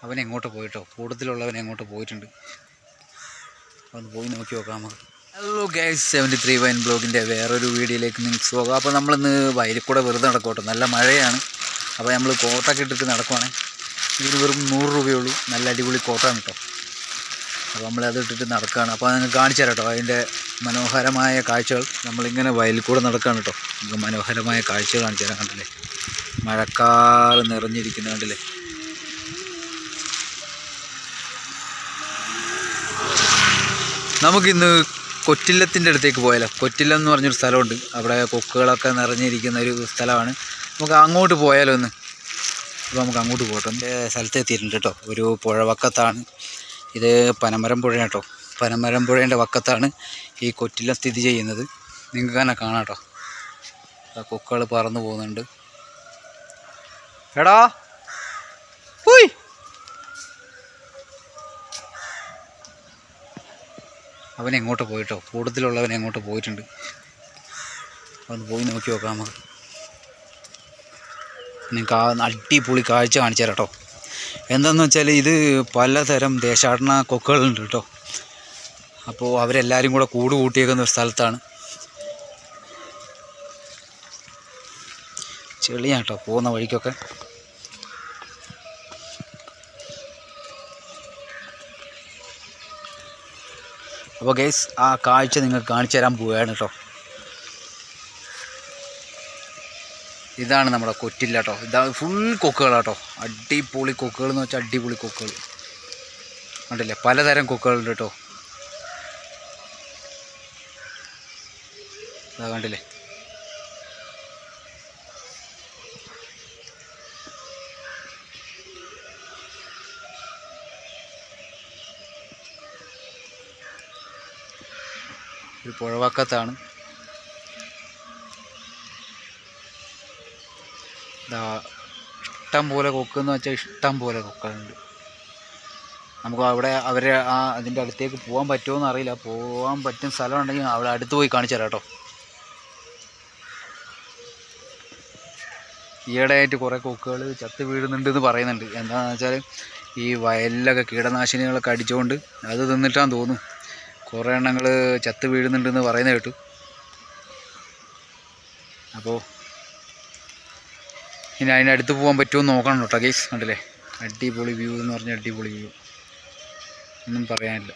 അവൻ എങ്ങോട്ട് പോയിട്ടോ കൂട്ടത്തിലുള്ളവൻ എങ്ങോട്ട് പോയിട്ടുണ്ട് ഒന്ന് പോയി നോക്കി നോക്കാം നമുക്ക് ഹലോ ഗൈസ് സെവൻറ്റി ത്രീ വൈൻ ബ്ലോഗിൻ്റെ വേറൊരു വീഡിയോയിലേക്ക് നിങ്ങൾക്ക് സ്വാഗതം അപ്പോൾ നമ്മളിന്ന് വയലിൽ കൂടെ വെറുതെ നടക്കോട്ടോ നല്ല മഴയാണ് അപ്പോൾ നമ്മൾ കോട്ടൊക്കെ ഇട്ടിട്ട് നടക്കുവാണ് ഇതിന് വെറും നൂറ് രൂപയുള്ളൂ നല്ല അടിപൊളി കോട്ടാണ് കേട്ടോ അപ്പോൾ നമ്മളത് ഇട്ടിട്ട് നടക്കുകയാണ് അപ്പോൾ അത് നിങ്ങൾക്ക് കാണിച്ചു തരാം കേട്ടോ അതിൻ്റെ മനോഹരമായ കാഴ്ചകൾ നമ്മളിങ്ങനെ വയലിൽ കൂടെ നടക്കുകയാണ് കേട്ടോ നമുക്ക് മനോഹരമായ കാഴ്ചകൾ കാണിച്ചു തരാം കണ്ടില്ലേ മഴക്കാറ് നിറഞ്ഞിരിക്കുന്ന കണ്ടില്ലേ നമുക്കിന്ന് കൊറ്റില്ലത്തിൻ്റെ അടുത്തേക്ക് പോയാലോ കൊറ്റില്ലം എന്ന് പറഞ്ഞൊരു സ്ഥലമുണ്ട് അവിടെ കൊക്കുകളൊക്കെ നിറഞ്ഞിരിക്കുന്ന ഒരു സ്ഥലമാണ് നമുക്ക് അങ്ങോട്ട് പോയാലോ ഒന്ന് അപ്പോൾ നമുക്ക് അങ്ങോട്ട് പോകട്ടോ എൻ്റെ സ്ഥലത്ത് എത്തിയിട്ടുണ്ട് കേട്ടോ ഒരു പുഴ വക്കത്താണ് ഇത് പനമരം പുഴ കേട്ടോ പനമരം പുഴേൻ്റെ വക്കത്താണ് ഈ കൊറ്റില്ലം സ്ഥിതി ചെയ്യുന്നത് നിങ്ങൾക്ക് തന്നെ കാണാം കേട്ടോ ആ കൊക്കുകൾ പറന്നു പോകുന്നുണ്ട് എടാ ഉയ് അവൻ എങ്ങോട്ട് പോയിട്ടോ കൂട്ടത്തിലുള്ളവൻ എങ്ങോട്ട് പോയിട്ടുണ്ട് ഒന്ന് പോയി നോക്കി നോക്കാം നമുക്ക് നിങ്ങൾക്ക് ആ അടിപൊളി കാഴ്ച കാണിച്ചു തരാം കേട്ടോ എന്താണെന്ന് വെച്ചാൽ ഇത് പലതരം ദേശാടന കൊക്കുകളുണ്ട് കേട്ടോ അപ്പോൾ അവരെല്ലാവരും കൂടെ കൂട് കൂട്ടിയേക്കുന്ന ഒരു സ്ഥലത്താണ് ചെളിയാണ് കേട്ടോ പോകുന്ന വഴിക്കൊക്കെ അപ്പോൾ ഗൈസ് ആ കാഴ്ച നിങ്ങൾക്ക് കാണിച്ചു തരാൻ പോവുകയാണ് കേട്ടോ ഇതാണ് നമ്മുടെ കൊറ്റില്ല കേട്ടോ ഇതാ ഫുൾ കൊക്കുകളാട്ടോ അടിപൊളി കൊക്കുകൾ എന്ന് വെച്ചാൽ അടിപൊളി കൊക്കുകൾ കണ്ടില്ലേ പലതരം കൊക്കുകളുണ്ട് കേട്ടോ ഇതാ കണ്ടില്ലേ ഒരു പുഴവക്കത്താണ് ഇതാ ഇഷ്ടം പോലെ കൊക്കെന്ന് വെച്ചാൽ ഇഷ്ടം പോലെ കൊക്കുകളുണ്ട് നമുക്ക് അവിടെ അവരെ ആ അതിൻ്റെ അടുത്തേക്ക് പോകാൻ പറ്റുമോ അറിയില്ല പോകാൻ പറ്റും സ്ഥലം ഉണ്ടെങ്കിൽ അവിടെ അടുത്ത് പോയി കാണിച്ചു തരാം കേട്ടോ ഈയിടെയായിട്ട് കുറേ കൊക്കുകൾ ചത്ത് വീഴുന്നുണ്ടെന്ന് പറയുന്നുണ്ട് എന്താണെന്ന് വെച്ചാൽ ഈ വയലിലൊക്കെ കീടനാശിനികളൊക്കെ അടിച്ചുകൊണ്ട് അത് തിന്നിട്ടാന്ന് തോന്നുന്നു കുറേ എണ്ണങ്ങൾ ചത്ത് വീഴുന്നുണ്ടെന്ന് പറയുന്ന കേട്ടു അപ്പോൾ ഇനി അതിൻ്റെ അടുത്ത് പോകാൻ പറ്റുമോ എന്ന് നോക്കണം കേട്ടോ ഗൈസ് കണ്ടില്ലേ അടിപൊളി വ്യൂ എന്ന് പറഞ്ഞാൽ അടിപൊളി വ്യൂ ഒന്നും പറയാനില്ല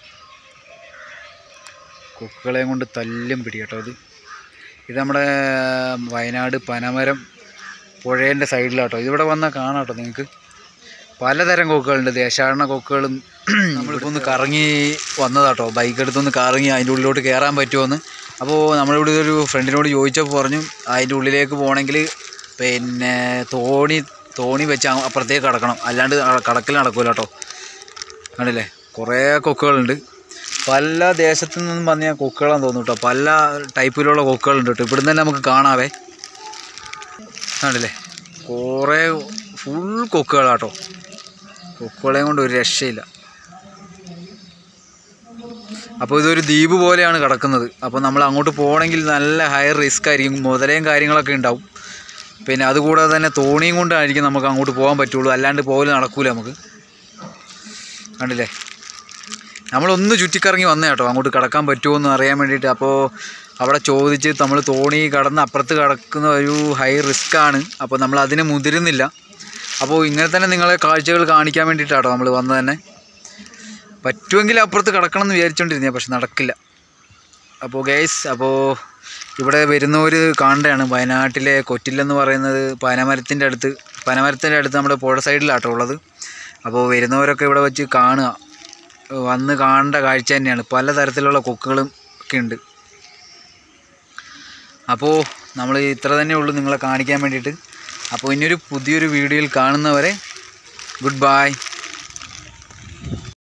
കൊക്കുകളെയും കൊണ്ട് തല്ലും പിടി കേട്ടോ ഇത് ഇത് നമ്മുടെ വയനാട് പനമരം പുഴേൻ്റെ സൈഡിലാട്ടോ ഇതിവിടെ വന്നാൽ കാണാം കേട്ടോ നിങ്ങൾക്ക് പലതരം കൊക്കുകളുണ്ട് ദേശാടന കൊക്കുകളും നമ്മളിപ്പോൾ ഒന്ന് കറങ്ങി വന്നതാട്ടോ ബൈക്ക് എടുത്തൊന്ന് കറങ്ങി അതിൻ്റെ ഉള്ളിലോട്ട് കയറാൻ പറ്റുമോയെന്ന് അപ്പോൾ നമ്മളിവിടെ ഒരു ഫ്രണ്ടിനോട് ചോദിച്ചപ്പോൾ പറഞ്ഞു അതിൻ്റെ ഉള്ളിലേക്ക് പോകണമെങ്കിൽ പിന്നെ തോണി തോണി വെച്ച് അങ്ങ് അപ്പുറത്തേക്ക് കടക്കണം അല്ലാണ്ട് കടക്കൽ നടക്കില്ല കേട്ടോ കണ്ടില്ലേ കുറേ കൊക്കുകളുണ്ട് പല ദേശത്തു നിന്നും വന്ന കൊക്കുകളാന്ന് തോന്നുന്നു കേട്ടോ പല ടൈപ്പിലുള്ള കൊക്കുകളുണ്ട് കേട്ടോ ഇവിടുന്ന് തന്നെ നമുക്ക് കാണാവേ കണ്ടില്ലേ കുറേ ഫുൾ കൊക്കുകളാട്ടോ കൊക്കുകളെയും കൊണ്ട് ഒരു രക്ഷയില്ല അപ്പോൾ ഇതൊരു ദ്വീപ് പോലെയാണ് കിടക്കുന്നത് അപ്പോൾ നമ്മൾ അങ്ങോട്ട് പോകണമെങ്കിൽ നല്ല ഹയർ റിസ്ക് ആയിരിക്കും മുതലയും കാര്യങ്ങളൊക്കെ ഉണ്ടാവും പിന്നെ അതുകൂടാതെ തന്നെ തോണിയും കൊണ്ടായിരിക്കും നമുക്ക് അങ്ങോട്ട് പോകാൻ പറ്റുള്ളൂ അല്ലാണ്ട് പോലും നടക്കൂല നമുക്ക് കണ്ടില്ലേ നമ്മളൊന്ന് ചുറ്റിക്കറങ്ങി വന്നേ കേട്ടോ അങ്ങോട്ട് കടക്കാൻ പറ്റുമോ എന്ന് അറിയാൻ വേണ്ടിയിട്ട് അപ്പോൾ അവിടെ ചോദിച്ച് നമ്മൾ തോണി കടന്ന് അപ്പുറത്ത് കിടക്കുന്ന ഒരു ഹൈ റിസ്ക് ആണ് അപ്പോൾ നമ്മൾ അതിന് മുതിരുന്നില്ല അപ്പോൾ ഇങ്ങനെ തന്നെ നിങ്ങളെ കാഴ്ചകൾ കാണിക്കാൻ വേണ്ടിയിട്ടാട്ടോ നമ്മൾ വന്നത് തന്നെ പറ്റുമെങ്കിൽ അപ്പുറത്ത് കിടക്കണം എന്ന് വിചാരിച്ചുകൊണ്ടിരുന്നേ പക്ഷെ നടക്കില്ല അപ്പോൾ ഗൈസ് അപ്പോൾ ഇവിടെ വരുന്നവർ കാണേണ്ടതാണ് വയനാട്ടിലെ കൊറ്റില്ലെന്ന് പറയുന്നത് പനമരത്തിൻ്റെ അടുത്ത് പനമരത്തിൻ്റെ അടുത്ത് നമ്മുടെ പുഴ സൈഡിലാട്ടോ ഉള്ളത് അപ്പോൾ വരുന്നവരൊക്കെ ഇവിടെ വെച്ച് കാണുക വന്ന് കാണേണ്ട കാഴ്ച തന്നെയാണ് പലതരത്തിലുള്ള കൊക്കുകളും ഒക്കെ ഉണ്ട് അപ്പോൾ നമ്മൾ ഇത്ര തന്നെ ഉള്ളൂ നിങ്ങളെ കാണിക്കാൻ വേണ്ടിയിട്ട് അപ്പോൾ ഇനിയൊരു പുതിയൊരു വീഡിയോയിൽ കാണുന്നവരെ ഗുഡ് ബൈ